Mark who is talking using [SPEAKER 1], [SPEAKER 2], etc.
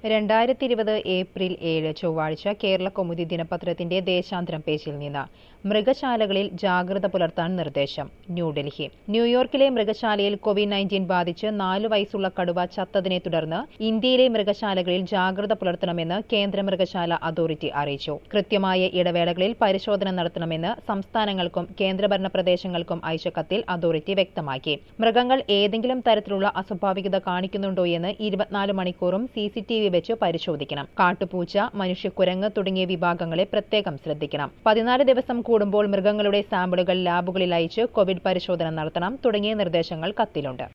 [SPEAKER 1] രണ്ടായിരത്തി ഇരുപത് ഏപ്രിൽ ഏഴ് ചൊവ്വാഴ്ച കേരള കൗമുദി ദിനപത്രത്തിന്റെ ദേശാന്തരം പേജിൽ നിന്ന് മൃഗശാലകളിൽ ജാഗ്രത പുലർത്താൻ നിർദ്ദേശം ന്യൂഡൽഹി ന്യൂയോർക്കിലെ മൃഗശാലയിൽ കോവിഡ് നയൻറ്റീൻ ബാധിച്ച് നാലു വയസ്സുള്ള കടുവ ചത്തതിനെ തുടർന്ന് ഇന്ത്യയിലെ മൃഗശാലകളിൽ ജാഗ്രത പുലർത്തണമെന്ന് കേന്ദ്ര മൃഗശാല അതോറിറ്റി അറിയിച്ചു കൃത്യമായ ഇടവേളകളിൽ പരിശോധന നടത്തണമെന്ന് സംസ്ഥാനങ്ങൾക്കും കേന്ദ്രഭരണ പ്രദേശങ്ങൾക്കും അയച്ച കത്തിൽ അതോറിറ്റി വ്യക്തമാക്കി മൃഗങ്ങൾ ഏതെങ്കിലും തരത്തിലുള്ള അസ്വാഭാവികത കാണിക്കുന്നുണ്ടോയെന്ന് ഇരുപത്തിനാല് മണിക്കൂറും സി സി ടി വി വെച്ച് പരിശോധിക്കണം കാട്ടുപൂച്ച മനുഷ്യക്കുരങ്ങ് തുടങ്ങിയ വിഭാഗങ്ങളെ പ്രത്യേകം ശ്രദ്ധിക്കണം പതിനാല് ദിവസം കൂടുമ്പോൾ മൃഗങ്ങളുടെ സാമ്പിളുകൾ ലാബുകളിൽ അയച്ച് കോവിഡ് പരിശോധന നടത്തണം തുടങ്ങിയ നിർദ്ദേശങ്ങൾ കത്തിലുണ്ട്